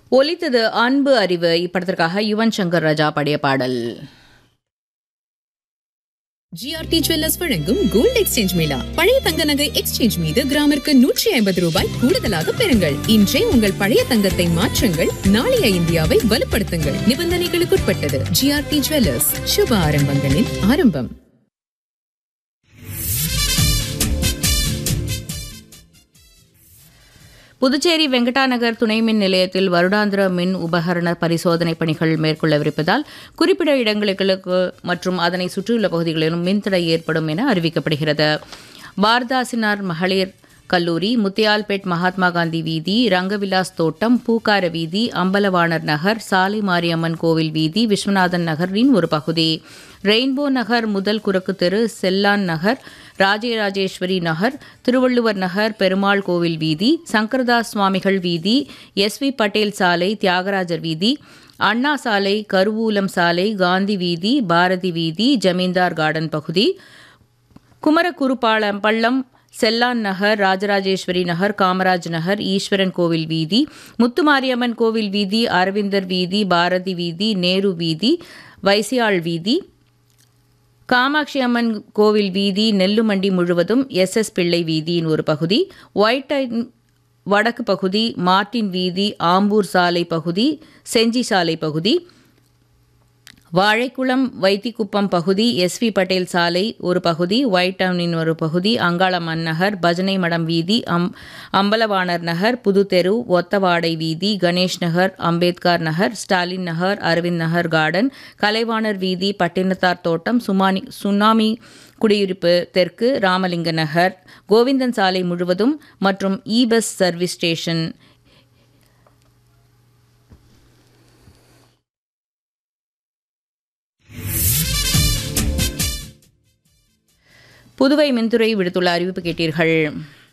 ஒலித்தது அன்பு அறிவு இப்படத்திற்காக யுவன் சங்கர் ராஜா பாடிய பாடல் ஜிஆர்டி ஜுவல்லர்ஸ் வழங்கும் கோல்ட் எக்ஸ்சேஞ்ச் மேளா பழைய தங்க நகை எக்ஸ்சேஞ்ச் மீது கிராமிற்கு நூற்றி ஐம்பது ரூபாய் கூடுதலாக பெறுங்கள் இன்றே உங்கள் பழைய தங்கத்தை மாற்றுங்கள் நாளைய இந்தியாவை வலுப்படுத்துங்கள் நிபந்தனைகளுக்குட்பட்டது ஜிஆர்டி ஜுவல்லர்ஸ் சுப ஆரம்பங்களின் ஆரம்பம் புதுச்சேரி வெங்கடாநகர் துணை மின் நிலையத்தில் வருடாந்திர மின் உபகரண பரிசோதனை பணிகள் மேற்கொள்ளவிருப்பதால் குறிப்பிட்ட இடங்களுக்கு மற்றும் அதனை சுற்றியுள்ள பகுதிகளிலும் மின்தடை ஏற்படும் என அறிவிக்கப்படுகிறது பாரதாசினார் மகளிர் கல்லூரி முத்தியால்பேட் மகாத்மா காந்தி வீதி ரங்கவிலாஸ் தோட்டம் பூக்கார வீதி அம்பலவாணர் நகர் சாலை மாரியம்மன் கோவில் வீதி விஸ்வநாதன் நகரின் ஒரு பகுதி ரெயின்போ நகர் முதல் குறுக்கு தெரு செல்லான் நகர் ராஜராஜேஸ்வரி நகர் திருவள்ளுவர் நகர் பெருமாள் கோவில் வீதி சங்கரதாஸ் சுவாமிகள் வீதி எஸ் வி பட்டேல் சாலை தியாகராஜர் வீதி அண்ணா சாலை கருவூலம் சாலை காந்தி வீதி பாரதி வீதி ஜமீன்தார் கார்டன் பகுதி குமரகுருபாளம் பள்ளம் செல்லான் நகர் ராஜராஜேஸ்வரி நகர் காமராஜ் நகர் ஈஸ்வரன் கோவில் வீதி முத்துமாரியம்மன் கோவில் வீதி அரவிந்தர் வீதி பாரதி வீதி நேரு வீதி வைசியாள் வீதி காமாட்சி அம்மன் கோவில் வீதி நெல்லுமண்டி முழுவதும் எஸ் எஸ் பிள்ளை வீதியின் ஒரு பகுதி ஒயிட் வடக்கு பகுதி மார்ட்டின் வீதி ஆம்பூர் சாலை பகுதி செஞ்சி சாலை பகுதி வாழைக்குளம் வைத்திக்குப்பம் பகுதி எஸ்வி பட்டேல் சாலை ஒரு பகுதி ஒயிட் டவுனின் ஒரு பகுதி அங்காளம்மன் நகர் பஜனை மடம் வீதி அம் அம்பலவாணர் நகர் புதுத்தெரு ஒத்தவாடை வீதி கணேஷ் நகர் அம்பேத்கர் நகர் ஸ்டாலின் நகர் அரவிந்த் நகர் கார்டன் கலைவாணர் வீதி பட்டினத்தார் தோட்டம் சுமானி சுனாமி குடியிருப்பு தெற்கு ராமலிங்க நகர் கோவிந்தன் சாலை முழுவதும் மற்றும் E bus service station Puduvai மின்துறை விடுத்துள்ள அறிவிப்பு கேட்டீர்கள்